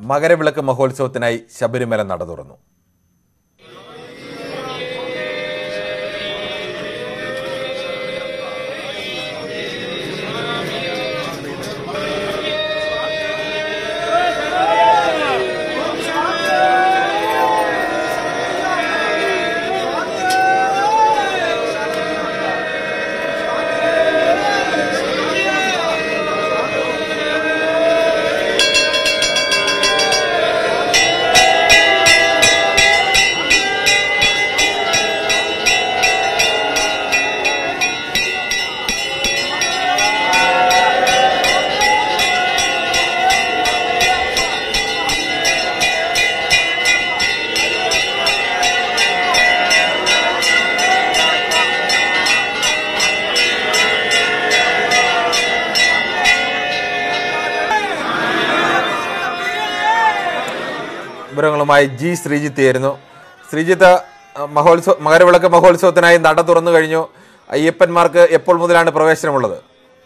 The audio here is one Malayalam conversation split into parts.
മകരവിളക്ക് മഹോത്സവത്തിനായി ശബരിമല നട തുറന്നു വിവരങ്ങളുമായി ജി ശ്രീജിത്ത് ആയിരുന്നു ശ്രീജിത്ത് അഹ് മഹോത്സവ മകരവിളക്ക് മഹോത്സവത്തിനായി നട തുറന്നു കഴിഞ്ഞു അയ്യപ്പന്മാർക്ക് എപ്പോൾ മുതലാണ് പ്രവേശനമുള്ളത്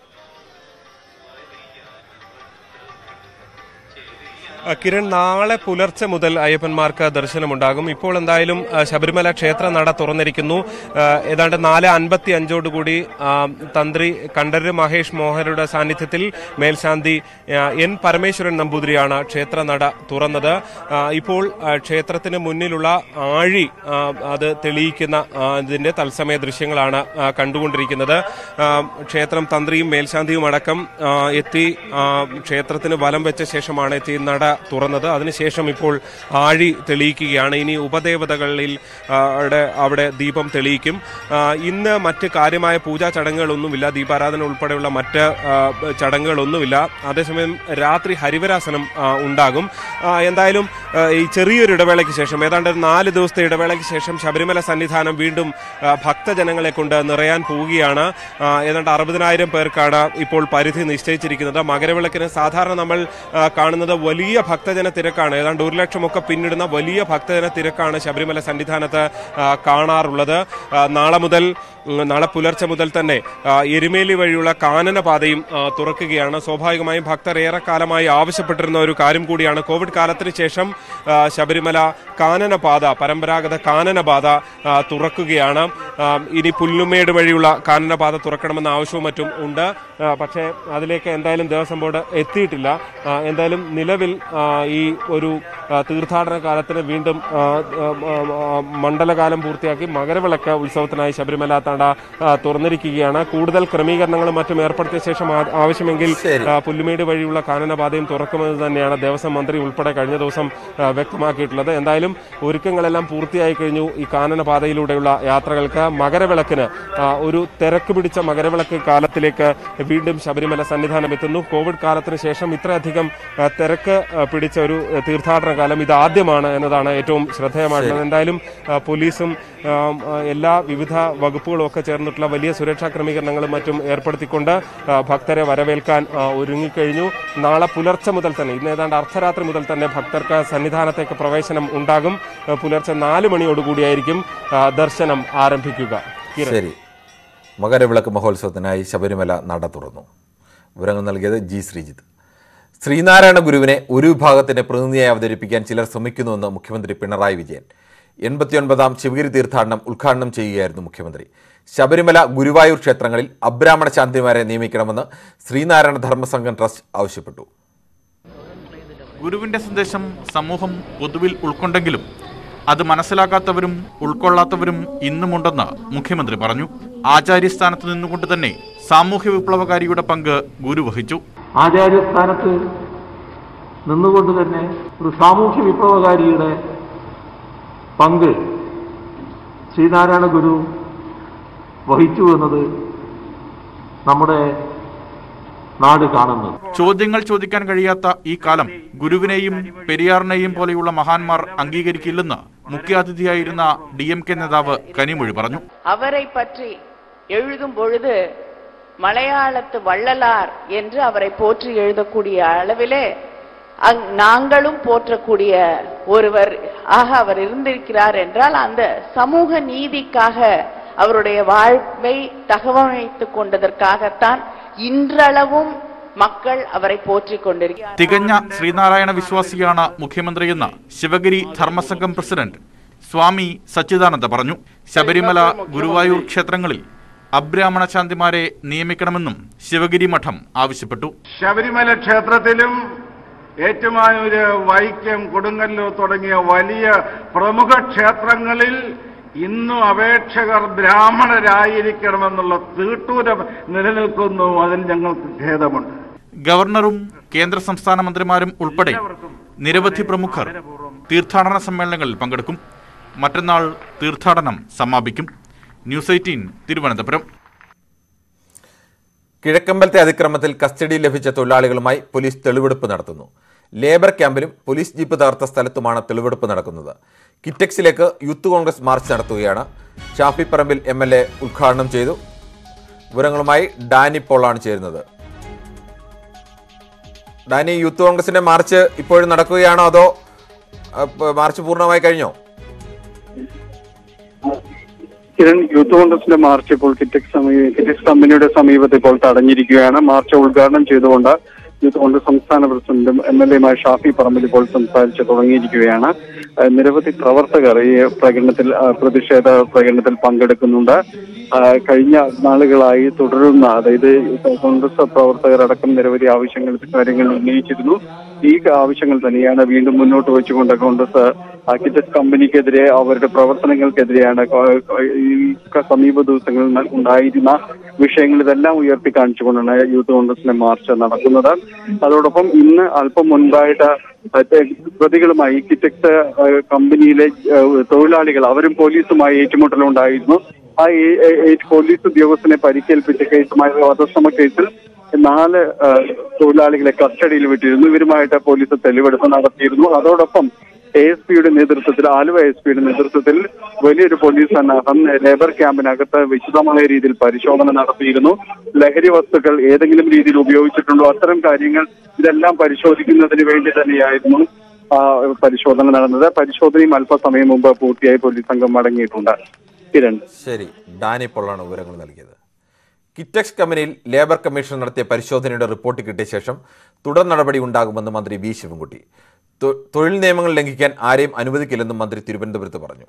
ആ, കിരൺ നാളെ പുലർച്ചെ മുതൽ അയ്യപ്പന്മാർക്ക് ദർശനമുണ്ടാകും ഇപ്പോൾ എന്തായാലും ആ, ശബരിമല ക്ഷേത്ര നട തുറന്നിരിക്കുന്നു ആ, ഏതാണ്ട് നാല് അൻപത്തി അഞ്ചോടുകൂടി ആ, തന്ത്രി കണ്ഠര് മഹേഷ് മോഹനരുടെ സാന്നിധ്യത്തിൽ മേൽശാന്തി ആ, എൻ പരമേശ്വരൻ നമ്പൂതിരിയാണ് ക്ഷേത്ര നട തുറന്നത് ആ, ഇപ്പോൾ ആ, ക്ഷേത്രത്തിന് മുന്നിലുള്ള ആഴി ആ, അത് തെളിയിക്കുന്ന ആ, ഇതിന്റെ തത്സമയ ദൃശ്യങ്ങളാണ് ആ, കണ്ടുകൊണ്ടിരിക്കുന്നത് ആ, ക്ഷേത്രം തന്ത്രിയും മേൽശാന്തിയും അടക്കം ആ, എത്തി ആ, ക്ഷേത്രത്തിന് വലം വെച്ച ശേഷമാണ് എത്തി നട തുറന്നത് അതിനുശേഷം ഇപ്പോൾ ആഴി തെളിയിക്കുകയാണ് ഇനി ഉപദേവതകളിൽ ആ, അവിടെ അവിടെ ദീപം തെളിയിക്കും ആ, ഇന്ന് മറ്റ് കാര്യമായ പൂജാ ചടങ്ങുകളൊന്നുമില്ല ദീപാരാധന ഉൾപ്പെടെയുള്ള മറ്റ് ആ, ചടങ്ങുകളൊന്നുമില്ല അതേസമയം രാത്രി ഹരിവരാസനം ആ, ഉണ്ടാകും ആ, എന്തായാലും ആ, ഈ ചെറിയൊരു ഇടവേളയ്ക്ക് ശേഷം ഏതാണ്ട് ഒരു നാല് ദിവസത്തെ ഇടവേളയ്ക്ക് ശേഷം ശബരിമല സന്നിധാനം വീണ്ടും ആ, ഭക്തജനങ്ങളെ കൊണ്ട് നിറയാൻ പോവുകയാണ് ആ, ഏതാണ്ട് അറുപതിനായിരം പേർക്കാണ് ഇപ്പോൾ പരിധി നിശ്ചയിച്ചിരിക്കുന്നത് മകരവിളക്കിന് സാധാരണ നമ്മൾ ആ, കാണുന്നത് വലിയ ഭക്തജന തിരക്കാണ് ഏതാണ്ട് ഒരു ലക്ഷമൊക്കെ പിന്നിടുന്ന വലിയ ഭക്തജന തിരക്കാണ് ശബരിമല സന്നിധാനത്ത് ആ, കാണാറുള്ളത് ആ, നാളെ മുതൽ ഉം, നാളെ പുലർച്ചെ മുതൽ തന്നെ ആ, എരുമേലി വഴിയുള്ള കാനന പാതയും ആ, തുറക്കുകയാണ് സ്വാഭാവികമായും ഭക്തർ ഏറെക്കാലമായി ആവശ്യപ്പെട്ടിരുന്ന ഒരു കാര്യം കൂടിയാണ് കോവിഡ് കാലത്തിന് ശേഷം ആ, ശബരിമല കാനന പാത പരമ്പരാഗത കാനന പാത ആ, തുറക്കുകയാണ് ആ, ഇനി പുല്ലുമേട് വഴിയുള്ള കാനന പാത തുറക്കണമെന്ന ആവശ്യവും മറ്റും ഉണ്ട് ആ, പക്ഷേ അതിലേക്ക് എന്തായാലും ദേവസ്വം ബോർഡ് എത്തിയിട്ടില്ല ആ, എന്തായാലും നിലവിൽ ആ, ഈ ഒരു ആ, തീർത്ഥാടന കാലത്തിന് വീണ്ടും ആ, ആ, ആ, മണ്ഡലകാലം പൂർത്തിയാക്കി മകരവിളക്ക് ഉത്സവത്തിനായി ശബരിമല തട ആ, തുറന്നിരിക്കുകയാണ് കൂടുതൽ ക്രമീകരണങ്ങളും മറ്റും ഏർപ്പെടുത്തിയ ശേഷം ആ- ആവശ്യമെങ്കിൽ ശരി. ആ, പുല്ലുമേട് വഴിയുള്ള കാനനപാതയും തുറക്കുമെന്ന് തന്നെയാണ് ദേവസ്വം മന്ത്രി ഉൾപ്പെടെ കഴിഞ്ഞ ദിവസം ആ, വ്യക്തമാക്കിയിട്ടുള്ളത് എന്തായാലും ഒരുക്കങ്ങളെല്ലാം പൂർത്തിയായി കഴിഞ്ഞു ഈ കാനനപാതയിലൂടെയുള്ള യാത്രകൾക്ക് മകരവിളക്കിന് ആ, ഒരു തിരക്ക് പിടിച്ച മകരവിളക്ക് കാലത്തിലേക്ക് വീണ്ടും ശബരിമല സന്നിധാനം എത്തുന്നു കോവിഡ് കാലത്തിന് ശേഷം ഇത്രയധികം ആ, തിരക്ക് ആ, പിടിച്ച ഒരു ആ, തീർത്ഥാടന കാലം ഇത് ആദ്യമാണ് എന്നതാണ് ഏറ്റവും ശ്രദ്ധേയമായിട്ടുള്ളത് എന്തായാലും ആ, പോലീസും ആ, ആ, എല്ലാ വിവിധ വകുപ്പുകളും ഒക്കെ ചേർന്നിട്ടുള്ള വലിയ സുരക്ഷാ ക്രമീകരണങ്ങളും മറ്റും ഏർപ്പെടുത്തിക്കൊണ്ട് ആ, ഭക്തരെ വരവേൽക്കാൻ ആ, ഒരുങ്ങിക്കഴിഞ്ഞു നാളെ പുലർച്ചെ മുതൽ തന്നെ ഇന്ന് ഏതാണ്ട് അർദ്ധരാത്രി മുതൽ തന്നെ ഭക്തർക്ക് സന്നിധാനത്തേക്ക് പ്രവേശനം ഉണ്ടാകും ആ, പുലർച്ചെ നാല് മണിയോടുകൂടിയായിരിക്കും ആ, ദർശനം ആരംഭിക്കുക കിരൺ. ശരി മകരവിളക്ക് മഹോത്സവത്തിനായി ശബരിമല നട തുറന്നു വിവരങ്ങൾ നൽകിയത് ജി ശ്രീജിത്ത് ശ്രീനാരായണ ഗുരുവിനെ ഒരു വിഭാഗത്തിന്റെ പ്രതിനിധിയായി അവതരിപ്പിക്കാൻ ചിലർ ശ്രമിക്കുന്നുവെന്ന് മുഖ്യമന്ത്രി പിണറായി വിജയൻ എൺപത്തിയൊൻപതാം ശിവഗിരി തീർത്ഥാടനം ഉദ്ഘാടനം ചെയ്യുകയായിരുന്നു മുഖ്യമന്ത്രി ശബരിമല ഗുരുവായൂർ ക്ഷേത്രങ്ങളിൽ അബ്രാഹ്മണ ശാന്തിമാരെ നിയമിക്കണമെന്ന് ശ്രീനാരായണ ധർമ്മസംഘം ട്രസ്റ്റ് ആവശ്യപ്പെട്ടു ഗുരുവിന്റെ സന്ദേശം സമൂഹം പൊതുവിൽ ഉൾക്കൊണ്ടെങ്കിലും അത് മനസ്സിലാക്കാത്തവരും ഉൾക്കൊള്ളാത്തവരും ഇന്നുമുണ്ടെന്ന് മുഖ്യമന്ത്രി പറഞ്ഞു ആചാര്യസ്ഥാനത്ത് നിന്നുകൊണ്ട് തന്നെ സാമൂഹ്യ വിപ്ലവകാരിയുടെ പങ്ക് ഗുരു വഹിച്ചു ആചാര്യസ്ഥാനത്ത് നിന്നുകൊണ്ട് തന്നെ ഒരു സാമൂഹ്യ വിപ്ലവകാരിയുടെ പങ്ക് ശ്രീനാരായണ ഗുരു വഹിച്ചു എന്നത് നമ്മുടെ നാട് കാണുന്നത് ചോദ്യങ്ങൾ ചോദിക്കാൻ കഴിയാത്ത ഈ കാലം ഗുരുവിനെയും പെരിയാറിനെയും പോലെയുള്ള മഹാന്മാർ അംഗീകരിക്കില്ലെന്ന് മുഖ്യാതിഥിയായിരുന്ന ഡി എം കെ നേതാവ് കനിമൊഴി പറഞ്ഞു அவரை பற்றி எழுதும் பொழுது மலையாளத்து வள்ளலார் என்று அவரை போற்றி எழுதக்கூடிய அளவிலே அங் நாங்களும் போற்றக்கூடிய ஒருவர் ஆக அவர் இருந்திருக்கிறார் என்றால் அந்த சமூக நீதிக்காக அவருடைய வாழ்வை தகவமைத்துக் கொண்டதற்காகத்தான் இன்றளவும் மக்கள் அவரை போற்றிக் கொண்டிருக்கிறார் തികഞ്ഞ ശ്രീനാരായണ വിശ്വാസിയാണ് മുഖ്യമന്ത്രിയെന്ന് ശിവഗിരി ധർമ്മസംഘം പ്രസിഡന്റ് സ്വാമി സച്ചിദാനന്ദ പറഞ്ഞു ശബരിമല ഗുരുവായൂർ ക്ഷേത്രങ്ങളിൽ അബ്രാഹ്മണ ശാന്തിമാരെ നിയമിക്കണമെന്നും ശിവഗിരി മഠം ആവശ്യപ്പെട്ടു ശബരിമല ക്ഷേത്രത്തിലും ഏറ്റുമാനൂര് വൈക്കം കൊടുങ്ങല്ലൂർ തുടങ്ങിയ വലിയ പ്രമുഖ ക്ഷേത്രങ്ങളിൽ ഇന്നും അപേക്ഷകർ ബ്രാഹ്മണരായിരിക്കണമെന്നുള്ള തീട്ടൂരം നിലനിൽക്കുന്നു അതിൽ ഞങ്ങൾക്ക് ഖേദമുണ്ട് ഗവർണറും കേന്ദ്ര സംസ്ഥാന മന്ത്രിമാരും ഉൾപ്പെടെ നിരവധി പ്രമുഖർ തീർത്ഥാടന സമ്മേളനങ്ങളിൽ പങ്കെടുക്കും മറ്റന്നാൾ തീർത്ഥാടനം സമാപിക്കും ന്യൂസ് എയ്റ്റീൻ തിരുവനന്തപുരം കിഴക്കമ്പലത്തെ അതിക്രമത്തിൽ കസ്റ്റഡിയിൽ ലഭിച്ച തൊഴിലാളികളുമായി പോലീസ് തെളിവെടുപ്പ് നടത്തുന്നു ലേബർ ക്യാമ്പിലും പോലീസ് ജീപ്പ് തകർത്ത സ്ഥലത്തുമാണ് തെളിവെടുപ്പ് നടക്കുന്നത് കിറ്റക്സിലേക്ക് യൂത്ത് കോൺഗ്രസ് മാർച്ച് നടത്തുകയാണ് Shafi Parambil M L A ഉദ്ഘാടനം ചെയ്തു വിവരങ്ങളുമായി ഡാനി പോളാണ് ചേരുന്നത് ഡാനി യൂത്ത് കോൺഗ്രസിന്റെ മാർച്ച് ഇപ്പോഴും നടക്കുകയാണോ അതോ അഹ്, മാർച്ച് പൂർണ്ണമായി കഴിഞ്ഞോ കിരൺ യൂത്ത് കോൺഗ്രസിന്റെ മാർച്ച് ഇപ്പോൾ കിറ്റക്സ് സമീ- കിറ്റക്സ് കമ്പനിയുടെ സമീപത്ത് ഇപ്പോൾ തടഞ്ഞിരിക്കുകയാണ് മാർച്ച് ഉദ്ഘാടനം ചെയ്തുകൊണ്ട് യൂത്ത് കോൺഗ്രസ് സംസ്ഥാന പ്രസിഡന്റും എം എൽ എയുമായ ഷാഫി പറമ്പിൽ ഇപ്പോൾ സംസാരിച്ച് തുടങ്ങിയിരിക്കുകയാണ് ഏഹ് നിരവധി പ്രവർത്തകർ ഈ പ്രകടനത്തിൽ ആ, പ്രതിഷേധ പ്രകടനത്തിൽ പങ്കെടുക്കുന്നുണ്ട് ആ, കഴിഞ്ഞ നാളുകളായി തുടരുന്ന അതായത് കോൺഗ്രസ് പ്രവർത്തകരടക്കം നിരവധി ആവശ്യങ്ങൾ കാര്യങ്ങൾ ഉന്നയിച്ചിരുന്നു ഈ ആവശ്യങ്ങൾ തന്നെയാണ് വീണ്ടും മുന്നോട്ട് വെച്ചുകൊണ്ട് കോൺഗ്രസ് ആർക്കിടെക്ട് കമ്പനിക്കെതിരെ അവരുടെ പ്രവർത്തനങ്ങൾക്കെതിരെയാണ് കോ- ഈ സമീപ ദിവസങ്ങളിൽ ന- ഉണ്ടായിരുന്ന വിഷയങ്ങൾ ഇതെല്ലാം ഉയർത്തി കാണിച്ചുകൊണ്ടാണ് യൂത്ത് കോൺഗ്രസിന്റെ മാർച്ച് നടക്കുന്നത് അതോടൊപ്പം ഇന്ന് അല്പം മുൻപായിട്ട് മറ്റേ പ്രതികളുമായി കിറ്റക്സ് കമ്പനിയിലെ ഏഹ്, തൊഴിലാളികൾ അവരും പോലീസുമായി ഏറ്റുമുട്ടലുണ്ടായിരുന്നു ആ ഏ- ഏ- ഏ- പോലീസ് ഉദ്യോഗസ്ഥനെ പരിക്കേൽപ്പിച്ച കേസുമായി വധശ്രമ കേസിൽ നാല് ആ, തൊഴിലാളികളെ കസ്റ്റഡിയിൽ വിട്ടിരുന്നു ഇവരുമായിട്ട് പോലീസ് തെളിവെടുപ്പ് നടത്തിയിരുന്നു അതോടൊപ്പം എ എസ് പിയുടെ നേതൃത്വത്തിൽ ആലുവ എസ് പിയുടെ നേതൃത്വത്തിൽ വലിയൊരു പോലീസ് സന്നാഹം ലേബർ ക്യാമ്പിനകത്ത് വിശദമായ രീതിയിൽ പരിശോധന നടത്തിയിരുന്നു ലഹരി വസ്തുക്കൾ ഏതെങ്കിലും രീതിയിൽ ഉപയോഗിച്ചിട്ടുണ്ടോ അത്തരം കാര്യങ്ങൾ ഇതെല്ലാം പരിശോധിക്കുന്നതിന് വേണ്ടി തന്നെയായിരുന്നു ആ, പരിശോധന നടന്നത് പരിശോധനയും അല്പസമയം മുമ്പ് പൂർത്തിയായി പോലീസ് സംഘം മടങ്ങിയിട്ടുണ്ട് കിരൺ ശരി ഡാനി പൊള്ളാണ് വിവരങ്ങൾ നൽകിയത് കിറ്റക്സ് കമ്പനിയിൽ ലേബർ കമ്മീഷൻ നടത്തിയ പരിശോധനയുടെ റിപ്പോർട്ട് കിട്ടിയ ശേഷം തുടർ നടപടി ഉണ്ടാകുമെന്ന് മന്ത്രി വി ശിവൻകുട്ടി തൊ- തൊഴിൽ നിയമങ്ങൾ ലംഘിക്കാൻ ആരെയും അനുവദിക്കില്ലെന്നും മന്ത്രി തിരുവനന്തപുരത്ത് പറഞ്ഞു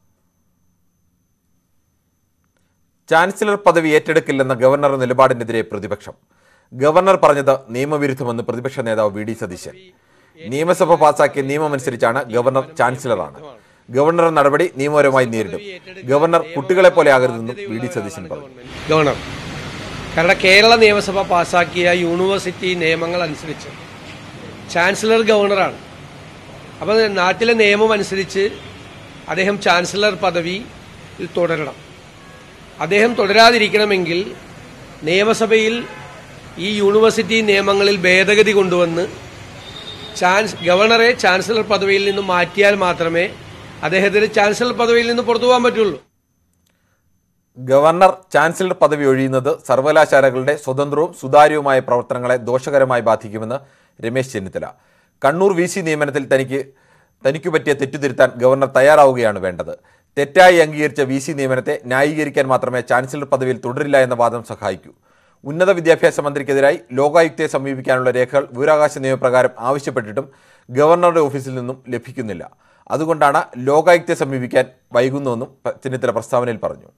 ചാൻസലർ പദവി ഏറ്റെടുക്കില്ലെന്ന ഗവർണറുടെ നിലപാടിനെതിരെ പ്രതിപക്ഷം ഗവർണർ പറഞ്ഞത് നിയമവിരുദ്ധമെന്ന് പ്രതിപക്ഷ നേതാവ് വി ഡി സതീശൻ നിയമസഭ പാസാക്കിയ നിയമമനുസരിച്ചാണ് ഗവർണർ ചാൻസലറാണ് ഗവർണർ നടപടി നിയമപരമായി നേരിടും ഗവർണർ കുട്ടികളെ പോലെ ആകരുതെന്നും വി ഡി സതീശൻ പറഞ്ഞു ഗവർണർ കാരണം കേരള നിയമസഭ പാസാക്കിയ യൂണിവേഴ്സിറ്റി നിയമങ്ങൾ അനുസരിച്ച് ചാൻസലർ ഗവർണറാണ് അപ്പോൾ നാട്ടിലെ നിയമം അനുസരിച്ച് അദ്ദേഹം ചാൻസലർ പദവിയിൽ തുടരണം അദ്ദേഹം തുടരാതിരിക്കണമെങ്കിൽ നിയമസഭയിൽ ഈ യൂണിവേഴ്സിറ്റി നിയമങ്ങളിൽ ഭേദഗതി കൊണ്ടുവന്ന് ചാൻസ് ഗവർണറെ ചാൻസലർ പദവിയിൽ നിന്ന് മാറ്റിയാൽ മാത്രമേ അദ്ദേഹത്തിന് ചാൻസലർ പദവിയിൽ നിന്ന് പുറത്തു പോകാൻ പറ്റുള്ളൂ ഗവർണർ ചാൻസലർ പദവി ഒഴിയുന്നത് സർവകലാശാലകളുടെ സ്വതന്ത്രവും സുതാര്യവുമായ പ്രവർത്തനങ്ങളെ ദോഷകരമായി ബാധിക്കുമെന്ന് രമേശ് ചെന്നിത്തല കണ്ണൂർ വി സി നിയമനത്തിൽ തനിക്ക് തനിക്കു പറ്റിയ തെറ്റുതിരുത്താൻ ഗവർണർ തയ്യാറാവുകയാണ് വേണ്ടത് തെറ്റായി അംഗീകരിച്ച വി സി നിയമനത്തെ ന്യായീകരിക്കാൻ മാത്രമേ ചാൻസലർ പദവിയിൽ തുടരില്ല എന്ന വാദം സഹായിക്കൂ ഉന്നത വിദ്യാഭ്യാസ മന്ത്രിക്കെതിരായി ലോകായുക്തയെ സമീപിക്കാനുള്ള രേഖകൾ വിവരാവകാശ നിയമപ്രകാരം ആവശ്യപ്പെട്ടിട്ടും ഗവർണറുടെ ഓഫീസിൽ നിന്നും ലഭിക്കുന്നില്ല അതുകൊണ്ടാണ് ലോകായുക്തയെ സമീപിക്കാൻ വൈകുന്നുവെന്നും പ- ചെന്നിത്തല പ്രസ്താവനയിൽ പറഞ്ഞു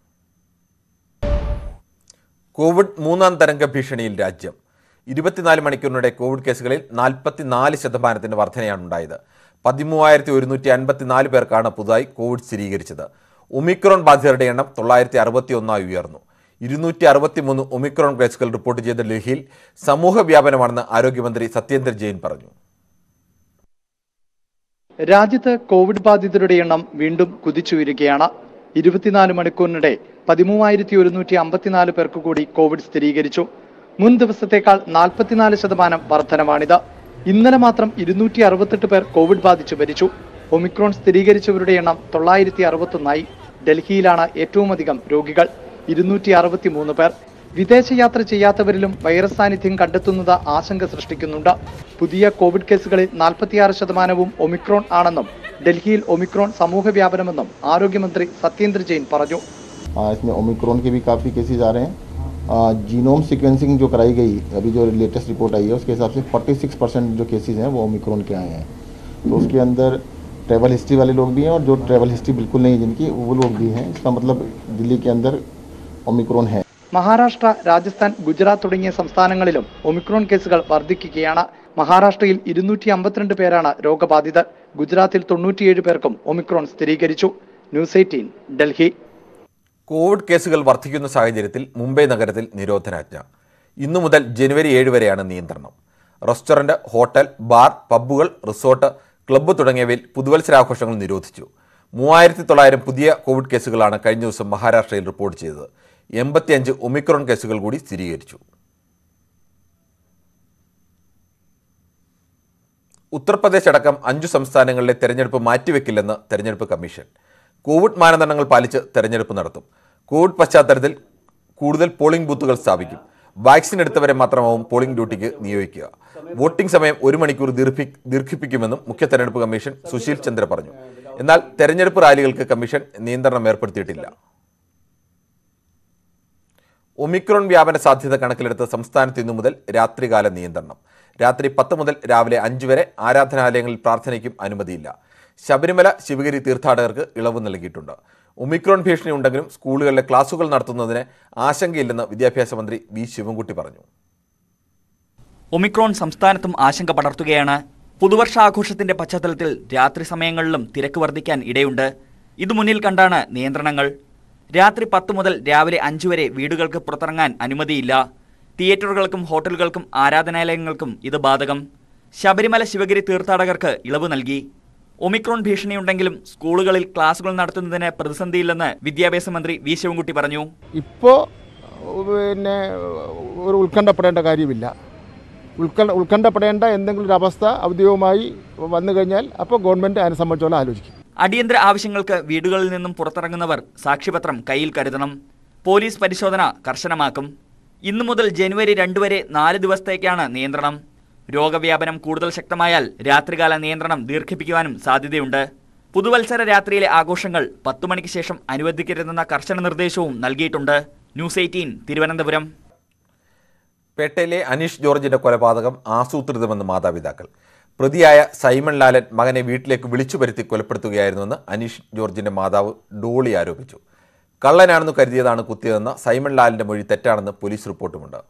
കോവിഡ് മൂന്നാം തരംഗ ഭീഷണിയിൽ രാജ്യം ഇരുപത്തിനാല് മണിക്കൂറിനിടെ കോവിഡ് കേസുകളിൽ നാൽപ്പത്തിനാല് ശതമാനത്തിന്റെ വർധനയാണ് ഉണ്ടായത് പതിമൂവായിരത്തി ഒരുന്നൂറ്റി അൻപത്തിനാല് പേർക്കാണ് പുതുതായി കോവിഡ് സ്ഥിരീകരിച്ചത് ഒമിക്രോൺ ബാധിതരുടെ എണ്ണം തൊള്ളായിരത്തി അറുപത്തി ഒന്നായി ഉയർന്നു ഇരുന്നൂറ്റി അറുപത്തി മൂന്ന് ഒമിക്രോൺ കേസുകൾ റിപ്പോർട്ട് ചെയ്ത ഡൽഹിയിൽ സമൂഹ വ്യാപനമാണെന്ന് ആരോഗ്യമന്ത്രി സത്യേന്ദ്ര ജെയിൻ പറഞ്ഞു രാജ്യത്ത് കോവിഡ് ബാധിതരുടെ എണ്ണം വീണ്ടും കുതിച്ചുയരുകയാണ് ഇരുപത്തിനാല് മണിക്കൂറിനിടെ പതിമൂവായിരത്തി ഒരുന്നൂറ്റി അമ്പത്തിനാല് പേർക്ക് കൂടി കോവിഡ് സ്ഥിരീകരിച്ചു മുൻ ദിവസത്തേക്കാൾ നാൽപ്പത്തിനാല് ശതമാനം വർധനമാണിത് ഇന്നലെ മാത്രം ഇരുന്നൂറ്റി അറുപത്തെട്ട് പേർ കോവിഡ് ബാധിച്ചു മരിച്ചു ഒമിക്രോൺ സ്ഥിരീകരിച്ചവരുടെ എണ്ണം തൊള്ളായിരത്തി അറുപത്തൊന്നായി ഡൽഹിയിലാണ് ഏറ്റവും അധികം രോഗികൾ ഇരുന്നൂറ്റി അറുപത്തി മൂന്ന് പേർ വിദേശയാത്ര ചെയ്യാത്തവരിലും വൈറസ് സാന്നിധ്യം കണ്ടെത്തുന്നത് ആശങ്ക സൃഷ്ടിക്കുന്നുണ്ട് പുതിയ കോവിഡ് കേസുകളിൽ നാൽപ്പത്തിയാറ് ശതമാനവും ഒമിക്രോൺ ആണെന്നും ഡൽഹിയിൽ ഒമിക്രോൺ സമൂഹ വ്യാപനമെന്നും ആരോഗ്യമന്ത്രി സത്യേന്ദ്ര ജെയിൻ പറഞ്ഞു आ, इसमें ओमिक्रॉन के भी काफ़ी केसेस आ रहे हैं जीनोम सीक्वेंसिंग जो कराई गई अभी जो लेटेस्ट रिपोर्ट आई है उसके हिसाब से 46 परसेंट जो केसेस हैं वो ओमिक्रॉन के आए हैं तो उसके अंदर ट्रैवल हिस्ट्री वाले लोग भी हैं और जो ट्रैवल हिस्ट्री बिल्कुल नहीं है जिनकी वो लोग भी हैं इसका मतलब दिल्ली के अंदर ओमिक्रॉन है മഹാരാഷ്ട്ര രാജസ്ഥാൻ ഗുജറാത്ത് തുടങ്ങിയ സംസ്ഥാനങ്ങളിലും ഒമിക്രോൺ കേസുകൾ വർദ്ധിക്കുകയാണ് മഹാരാഷ്ട്രയിൽ ഇരുന്നൂറ്റി അമ്പത്തിരണ്ട് പേരാണ് രോഗബാധിതർ ഗുജറാത്തിൽ തൊണ്ണൂറ്റിയേഴ് പേർക്കും ഒമിക്രോൺ സ്ഥിരീകരിച്ചു ന്യൂസ് എയ്റ്റീൻ ഡൽഹി കോവിഡ് കേസുകൾ വർദ്ധിക്കുന്ന സാഹചര്യത്തിൽ മുംബൈ നഗരത്തിൽ നിരോധനാജ്ഞ ഇന്നു മുതൽ ജനുവരി ഏഴ് വരെയാണ് നിയന്ത്രണം റെസ്റ്റോറന്റ് ഹോട്ടൽ ബാർ പബ്ബുകൾ റിസോർട്ട് ക്ലബ്ബ് തുടങ്ങിയവയിൽ പുതുവത്സരാഘോഷങ്ങൾ നിരോധിച്ചു മൂവായിരത്തി തൊള്ളായിരം പുതിയ കോവിഡ് കേസുകളാണ് കഴിഞ്ഞ ദിവസം മഹാരാഷ്ട്രയിൽ റിപ്പോർട്ട് ചെയ്തത് എൺപത്തിയഞ്ച് ഒമിക്രോൺ കേസുകൾ കൂടി സ്ഥിരീകരിച്ചു ഉത്തർപ്രദേശ് അടക്കം അഞ്ചു സംസ്ഥാനങ്ങളിലെ തെരഞ്ഞെടുപ്പ് മാറ്റിവെക്കില്ലെന്ന് തെരഞ്ഞെടുപ്പ് കമ്മീഷൻ കോവിഡ് മാനദണ്ഡങ്ങൾ പാലിച്ച് തെരഞ്ഞെടുപ്പ് നടത്തും കോവിഡ് പശ്ചാത്തലത്തിൽ കൂടുതൽ പോളിംഗ് ബൂത്തുകൾ സ്ഥാപിക്കും വാക്സിൻ എടുത്തവരെ മാത്രമാവും പോളിംഗ് ഡ്യൂട്ടിക്ക് നിയോഗിക്കുക വോട്ടിംഗ് സമയം ഒരു മണിക്കൂർ ദീർഘി ദീർഘിപ്പിക്കുമെന്നും മുഖ്യ തെരഞ്ഞെടുപ്പ് കമ്മീഷൻ സുശീൽ ചന്ദ്ര പറഞ്ഞു എന്നാൽ തെരഞ്ഞെടുപ്പ് റാലികൾക്ക് കമ്മീഷൻ നിയന്ത്രണം ഏർപ്പെടുത്തിയിട്ടില്ല ഒമിക്രോൺ വ്യാപന സാധ്യത കണക്കിലെടുത്ത് സംസ്ഥാനത്ത് ഇന്നു മുതൽ രാത്രികാല നിയന്ത്രണം രാത്രി പത്ത് മുതൽ രാവിലെ അഞ്ച് വരെ ആരാധനാലയങ്ങളിൽ പ്രാർത്ഥനയ്ക്കും അനുമതിയില്ല ശബരിമല ശിവഗിരി തീർത്ഥാടകർക്ക് ഇളവ് നൽകിയിട്ടുണ്ട് ഒമിക്രോൺ ഭീഷണി ഉണ്ടെങ്കിലും സ്കൂളുകളിലെ ക്ലാസുകൾ നടത്തുന്നതിന് ആശങ്കയില്ലെന്ന് വിദ്യാഭ്യാസ മന്ത്രി വി ശിവൻകുട്ടി പറഞ്ഞു ഒമിക്രോൺ സംസ്ഥാനത്തും ആശങ്ക പടർത്തുകയാണ് പുതുവർഷാഘോഷത്തിന്റെ പശ്ചാത്തലത്തിൽ രാത്രി സമയങ്ങളിലും തിരക്ക് വർദ്ധിക്കാൻ ഇടയുണ്ട് ഇത് മുന്നിൽ കണ്ടാണ് നിയന്ത്രണങ്ങൾ രാത്രി പത്ത് മുതൽ രാവിലെ അഞ്ചു വരെ വീടുകൾക്ക് പുറത്തിറങ്ങാൻ അനുമതിയില്ല തിയേറ്ററുകൾക്കും ഹോട്ടലുകൾക്കും ആരാധനാലയങ്ങൾക്കും ഇത് ബാധകം ശബരിമല ശിവഗിരി തീർത്ഥാടകർക്ക് ഇളവ് നൽകി ഒമിക്രോൺ ഭീഷണിയുണ്ടെങ്കിലും സ്കൂളുകളിൽ ക്ലാസുകൾ നടത്തുന്നതിന് പ്രതിസന്ധിയില്ലെന്ന് വിദ്യാഭ്യാസ മന്ത്രി വി ശിവൻകുട്ടി പറഞ്ഞു ഇപ്പോൾ പിന്നെ ഒരു ഉത്കണ്ഠപ്പെടേണ്ട കാര്യമില്ല ഉത്കണ്ഠ ഉത്കണ്ഠപ്പെടേണ്ട എന്തെങ്കിലും ഒരു അവസ്ഥ ഔദ്യോഗികമായി വന്നു കഴിഞ്ഞാൽ അപ്പോൾ ഗവൺമെൻറ് അതിനെ സംബന്ധിച്ചോളം ആലോചിക്കും അടിയന്തര ആവശ്യങ്ങൾക്ക് വീടുകളിൽ നിന്നും പുറത്തിറങ്ങുന്നവർ സാക്ഷ്യപത്രം കയ്യിൽ കരുതണം പോലീസ് പരിശോധന കർശനമാക്കും ഇന്നു മുതൽ ജനുവരി രണ്ട് വരെ നാല് ദിവസത്തേക്കാണ് നിയന്ത്രണം രോഗവ്യാപനം കൂടുതൽ ശക്തമായാൽ രാത്രികാല നിയന്ത്രണം ദീർഘിപ്പിക്കുവാനും സാധ്യതയുണ്ട് പുതുവത്സര രാത്രിയിലെ ആഘോഷങ്ങൾ പത്തു മണിക്ക് ശേഷം അനുവദിക്കരുതെന്ന കർശന നിർദ്ദേശവും നൽകിയിട്ടുണ്ട് ന്യൂസ് എയ്റ്റീൻ തിരുവനന്തപുരം പേട്ടയിലെ അനീഷ് ജോർജിന്റെ കൊലപാതകം ആസൂത്രിതമെന്ന് മാതാപിതാക്കൾ പ്രതിയായ സൈമൺ ലാലൻ മകനെ വീട്ടിലേക്ക് വിളിച്ചു വരുത്തി കൊലപ്പെടുത്തുകയായിരുന്നുവെന്ന് അനീഷ് ജോർജിന്റെ മാതാവ് ഡോളി ആരോപിച്ചു കള്ളനാണെന്ന് കരുതിയതാണ് കുത്തിയതെന്ന സൈമൺ ലാലിന്റെ മൊഴി തെറ്റാണെന്ന് പോലീസ് റിപ്പോർട്ടുമുണ്ട്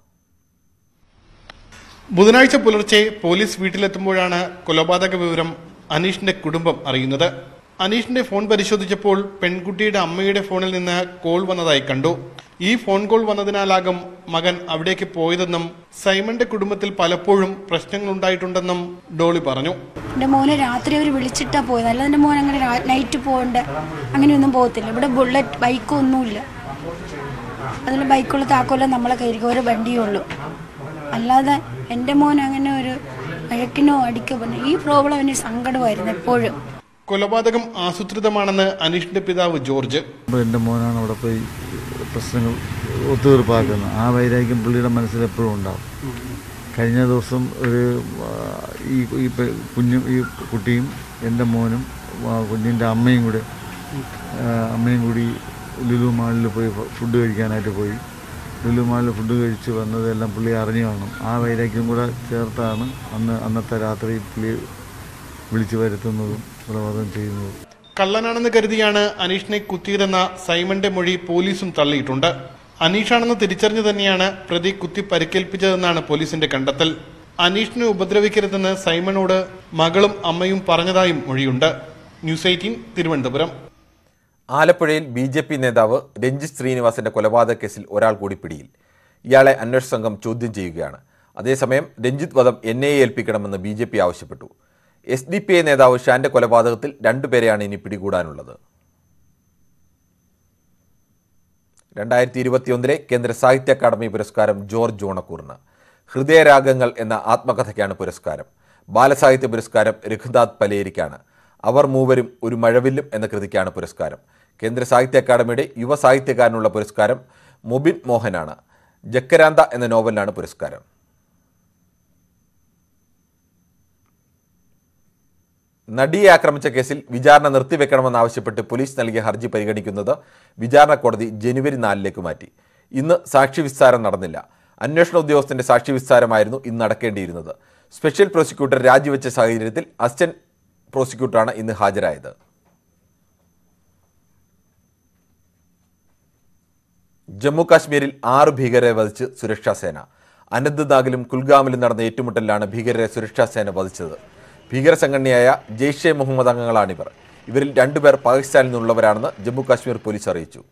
ബുധനാഴ്ച പുലർച്ചെ പോലീസ് വീട്ടിലെത്തുമ്പോഴാണ് കൊലപാതക വിവരം അനീഷിന്റെ കുടുംബം അറിയുന്നത് അനീഷിന്റെ ഫോൺ പരിശോധിച്ചപ്പോൾ പെൺകുട്ടിയുടെ അമ്മയുടെ ഫോണിൽ നിന്ന് കോൾ വന്നതായി കണ്ടു ഈ ഫോൺ കോൾ വന്നതിനാലാകും മകൻ അവിടേക്ക് പോയതെന്നും സൈമന്റെ കുടുംബത്തിൽ പലപ്പോഴും പ്രശ്നങ്ങൾ ഉണ്ടായിട്ടുണ്ടെന്നും ഡോളി പറഞ്ഞു എൻ്റെ മോനെ രാത്രി അവർ വിളിച്ചിട്ടാ പോയത് അല്ലാതെ എൻ്റെ മോൻ അങ്ങനെ രാ- നൈറ്റ് പോകണ്ട അങ്ങനെയൊന്നും പോകത്തില്ല ഇവിടെ ബുള്ളറ്റ് ബൈക്കോ ഒന്നുമില്ല അതിൽ ബൈക്കുള്ള താക്കോല നമ്മളെ കയ്യിരിക്കും ഒരു വണ്ടിയേ ഉള്ളൂ അല്ലാതെ എൻ്റെ മോൻ അങ്ങനെ ഒരു വഴക്കിനോ അടിക്കോ പറഞ്ഞു ഈ പ്രോബ്ലം എനിക്ക് സങ്കടമായിരുന്നു എപ്പോഴും കൊലപാതകം ആസൂത്രിതമാണെന്ന് അനീഷിന്റെ പിതാവ് ജോർജ് അപ്പോൾ എൻ്റെ മോനാണ് അവിടെ പോയി പ്രശ്നങ്ങൾ ഒത്തുതീർപ്പാക്കുന്നത് ആ വൈരാഗ്യം പുള്ളിയുടെ മനസ്സിൽ എപ്പോഴും ഉണ്ടാവും കഴിഞ്ഞ ദിവസം ഒരു ആ, ഈ ഈ പെ- കുഞ്ഞും ഈ കുട്ടിയും എൻ്റെ മോനും ആ, കുഞ്ഞിൻ്റെ അമ്മയും കൂടെ ആ, അമ്മയും കൂടി ലുലു മാളിൽ പോയി ഫ- ഫുഡ് കഴിക്കാനായിട്ട് പോയി ലുലു മാളിൽ ഫുഡ് കഴിച്ച് വന്നതെല്ലാം പുള്ളി അറിഞ്ഞു കാണും ആ വൈരാഗ്യം കൂടെ ചേർത്താണ് അന്ന് അന്നത്തെ രാത്രി പുള്ളി വിളിച്ചു വരുത്തുന്നതും കൊലപാതകം ചെയ്യുന്നതും കള്ളനാണെന്ന് കരുതിയാണ് അനീഷിനെ കുത്തിയതെന്ന സൈമന്റെ മൊഴി പോലീസും തള്ളിയിട്ടുണ്ട് അനീഷാണെന്ന് തിരിച്ചറിഞ്ഞു തന്നെയാണ് പ്രതി കുത്തി പരിക്കേൽപ്പിച്ചതെന്നാണ് പോലീസിന്റെ കണ്ടെത്തൽ അനീഷിനെ ഉപദ്രവിക്കരുതെന്ന് സൈമനോട് മകളും അമ്മയും പറഞ്ഞതായും മൊഴിയുണ്ട് ന്യൂസ് എയ്റ്റീൻ തിരുവനന്തപുരം ആലപ്പുഴയിൽ ബി ജെ പി നേതാവ് രഞ്ജിത്ത് ശ്രീനിവാസന്റെ കൊലപാതക കേസിൽ ഒരാൾ കൂടി പിടിയിൽ ഇയാളെ അന്വേഷണ സംഘം ചോദ്യം ചെയ്യുകയാണ് അതേസമയം രഞ്ജിത്ത് വധം എൻ ഐ എ ഏൽപ്പിക്കണമെന്ന് ബി ജെ പി ആവശ്യപ്പെട്ടു എസ് ഡി പി ഐ നേതാവ് ഷാന്റെ കൊലപാതകത്തിൽ രണ്ടുപേരെയാണ് ഇനി പിടികൂടാനുള്ളത് രണ്ടായിരത്തി ഇരുപത്തിയൊന്നിലെ കേന്ദ്ര സാഹിത്യ അക്കാദമി പുരസ്കാരം ജോർജ് ഓണക്കൂറിന് ഹൃദയരാഗങ്ങൾ എന്ന ആത്മകഥയ്ക്കാണ് പുരസ്കാരം ബാലസാഹിത്യ പുരസ്കാരം രഘുനാഥ് പലേരിക്കാണ് അവർ മൂവരും ഒരു മഴവില്ലും എന്ന കൃതിക്കാണ് പുരസ്കാരം കേന്ദ്ര സാഹിത്യ അക്കാദമിയുടെ യുവ സാഹിത്യകാരനുള്ള പുരസ്കാരം മൊബിൻ മോഹനാണ് ജക്കരാന്ത എന്ന നോവലിനാണ് പുരസ്കാരം നടിയെ ആക്രമിച്ച കേസിൽ വിചാരണ നിർത്തിവെക്കണമെന്നാവശ്യപ്പെട്ട് പോലീസ് നൽകിയ ഹർജി പരിഗണിക്കുന്നത് വിചാരണ കോടതി ജനുവരി നാലിലേക്ക് മാറ്റി ഇന്ന് സാക്ഷി വിസ്താരം നടന്നില്ല അന്വേഷണ ഉദ്യോഗസ്ഥന്റെ സാക്ഷി വിസ്താരമായിരുന്നു ഇന്ന് നടക്കേണ്ടിയിരുന്നത് സ്പെഷ്യൽ പ്രോസിക്യൂട്ടർ രാജിവെച്ച സാഹചര്യത്തിൽ അസിസ്റ്റന്റ് പ്രോസിക്യൂട്ടറാണ് ഇന്ന് ഹാജരായത് ജമ്മു കാശ്മീരിൽ ആറ് ഭീകരരെ വധിച്ച് സുരക്ഷാ സേന അനന്ത്നാഗിലും കുൽഗാമിലും നടന്ന ഏറ്റുമുട്ടലിലാണ് ഭീകരരെ സുരക്ഷാ സേന വധിച്ചത് ഭീകര സംഘടനയായ ജെയ്ഷെ മുഹമ്മദ് അംഗങ്ങളാണിവർ ഇവരിൽ രണ്ടുപേർ പാകിസ്ഥാനിൽ നിന്നുള്ളവരാണെന്ന് ജമ്മു കാശ്മീർ പോലീസ് അറിയിച്ചു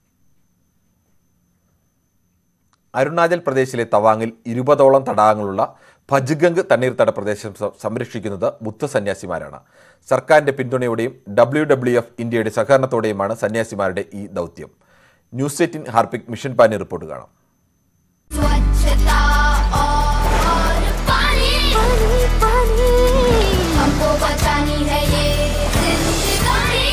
അരുണാചൽ പ്രദേശിലെ തവാങ്ങിൽ ഇരുപതോളം തടാകങ്ങളുള്ള ഭജ്ഗംഗ് തണ്ണീർത്തട പ്രദേശം സ- സംരക്ഷിക്കുന്നത് ബുദ്ധ സന്യാസിമാരാണ് സർക്കാരിന്റെ പിന്തുണയോടെയും ഡബ്ല്യു ഡബ്ല്യു എഫ് ഇന്ത്യയുടെ സഹകരണത്തോടെയുമാണ് സന്യാസിമാരുടെ ഈ ദൗത്യം news eighteen Harpic mission Paani report കാണാം स्वच्छता और पानी पानी हमको बचानी है ये जिंदगानी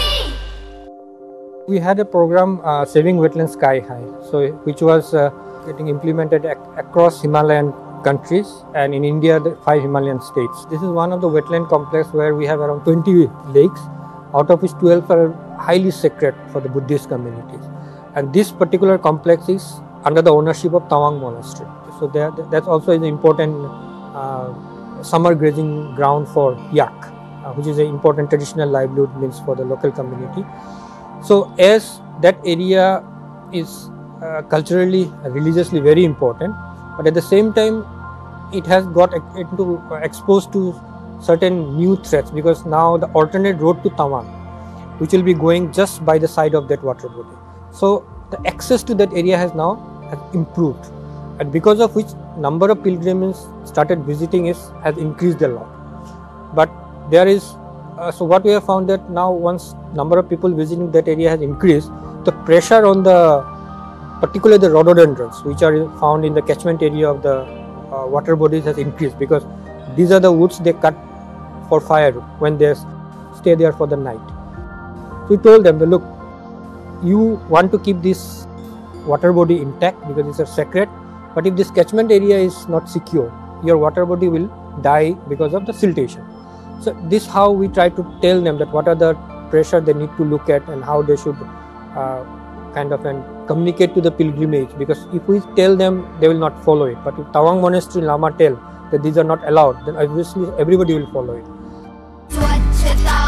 We had a program uh, Saving Wetlands Sky High, so which was uh, getting implemented ac- across Himalayan countries and in India, the five Himalayan states. This is one of the wetland complex where we have around 20 lakes, out of which 12 are highly sacred for the Buddhist communities. And this particular complex is under the ownership of Tawang Monastery. So there, that's also an important uh, summer grazing ground for yak, uh, which is an important traditional livelihood means for the local community. So as that area is uh, culturally, religiously very important, but at the same time, it has got ex- into exposed to certain new threats because now the alternate road to Tawang, which will be going just by the side of that water body. So the access to that area has now has improved, and because of which number of pilgrims started visiting is has increased a lot. But there is uh, so what we have found that now once number of people visiting that area has increased, the pressure on the particularly the rhododendrons which are found in the catchment area of the uh, water bodies has increased because these are the woods they cut for fire when they s- stay there for the night. So we told them, that, look, you want to keep this water body intact because these are sacred, but if this catchment area is not secure, your water body will die because of the siltation. So this how we try to tell them that what are the pressure they need to look at and how they should uh, kind of and communicate to the pilgrimage because if we tell them they will not follow it but if Tawang Monastery Lama tell that these are not allowed then obviously everybody will follow it. स्वच्छता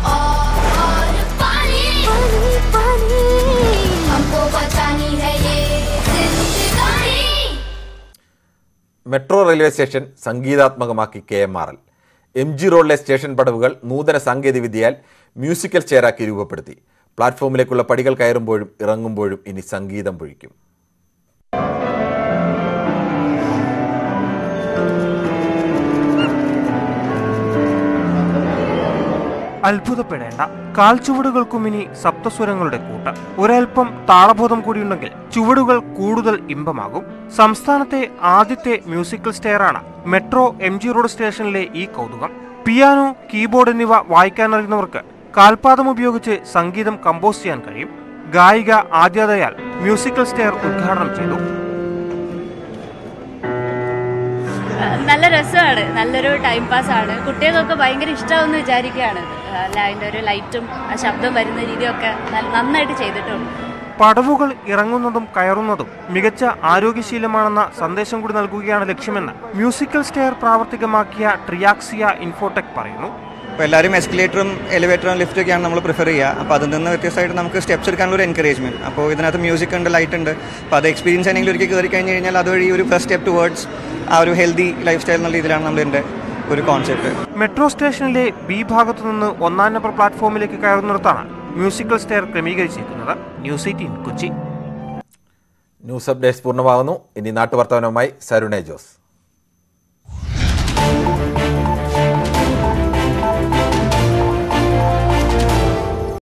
और पानी पानी हमको बचानी है ये जिंदगानी മെട്രോ റെയിൽവേ സ്റ്റേഷൻ സംഗീതാത്മകമാക്കി K M R L M G റോഡിലെ സ്റ്റേഷൻ പടവുകൾ നൂതന സാങ്കേതികവിദ്യയാൽ മ്യൂസിക്കൽ ചെയറാക്കി രൂപപ്പെടുത്തി പ്ലാറ്റ്ഫോമിലേക്കുള്ള പടികൾ കയറുമ്പോഴും ഇറങ്ങുമ്പോഴും ഇനി സംഗീതം പൊഴിക്കും അത്ഭുതപ്പെടേണ്ട കാൽച്ചുവടുകൾക്കും ഇനി സപ്തസ്വരങ്ങളുടെ കൂട്ട് ഒരൽപ്പം താളബോധം കൂടിയുണ്ടെങ്കിൽ ചുവടുകൾ കൂടുതൽ ഇമ്പമാകും സംസ്ഥാനത്തെ ആദ്യത്തെ മ്യൂസിക്കൽ സ്റ്റെയറാണ് മെട്രോ എം ജി റോഡ് സ്റ്റേഷനിലെ ഈ കൗതുകം പിയാനോ കീബോർഡ് എന്നിവ വായിക്കാനറിയുന്നവർക്ക് കാൽപാദം ഉപയോഗിച്ച് സംഗീതം കമ്പോസ് ചെയ്യാൻ കഴിയും ഗായിക ആദ്യതയാൽ മ്യൂസിക്കൽ സ്റ്റെയർ ഉദ്ഘാടനം ചെയ്തു നല്ല രസമാണ് നല്ലൊരു ടൈം പാസ് ആണ് കുട്ടികൾക്കൊക്കെ ഭയങ്കര ഇഷ്ടമാവെന്ന് വിചാരിക്കുകയാണ് അല്ല അതിൻ്റെ ഒരു ലൈറ്റും ആ ശബ്ദം വരുന്ന രീതിയൊക്കെ നല്ല- നന്നായിട്ട് ചെയ്തിട്ടുണ്ട് പടവുകൾ ഇറങ്ങുന്നതും കയറുന്നതും മികച്ച ആരോഗ്യശീലമാണെന്ന സന്ദേശം കൂടി നൽകുകയാണ് ലക്ഷ്യമെന്ന് മ്യൂസിക്കൽ സ്റ്റെയർ പ്രാവർത്തികമാക്കിയ ട്രിയാക്സിയ ഇൻഫോടെക് പറയുന്നു അപ്പോൾ എല്ലാവരും എസ്കലേറ്ററും എലിവേറ്ററും ലിഫ്റ്റൊക്കെയാണ് നമ്മൾ പ്രിഫർ ചെയ്യുക അപ്പോൾ അതിൽ നിന്ന് വ്യത്യസ്തമായിട്ട് നമുക്ക് സ്റ്റെപ്സ് എടുക്കാനുള്ള ഒരു എൻകറേജ്മെൻറ്റ് അപ്പോൾ ഇതിനകത്ത് മ്യൂസിക് ഉണ്ട് ലൈറ്റ് ഉണ്ട് അപ്പോൾ അത് എക്സ്പീരിയൻസ് ആണെങ്കിൽ ഒരിക്കൽ കയറി കഴിഞ്ഞ് കഴിഞ്ഞാൽ അതുവഴി ഒരു ഫസ്റ്റ് സ്റ്റെപ്പ് ടുവേർഡ്സ് ആ ഒരു ഹെൽത്തി ലൈഫ് സ്റ്റൈൽ എന്നുള്ള രീതിയിലാണ് നമ്മളിതിൻ്റെ ഒരു കോൺസെപ്റ്റ് മെട്രോ സ്റ്റേഷനിലെ ബി ഭാഗത്തു നിന്ന് ഒന്നാം നമ്പർ പ്ലാറ്റ്ഫോമിലേക്ക് കയറുന്നിടത്താണ് മ്യൂസിക്കൽ സ്റ്റെയർ ക്രമീകരിച്ചിരിക്കുന്നത് news eighteen Kochi news updates പൂർണ്ണമാകുന്നു ഇനി നാട്ടുവർത്തമാനവുമായി സരുണേ ജോസ്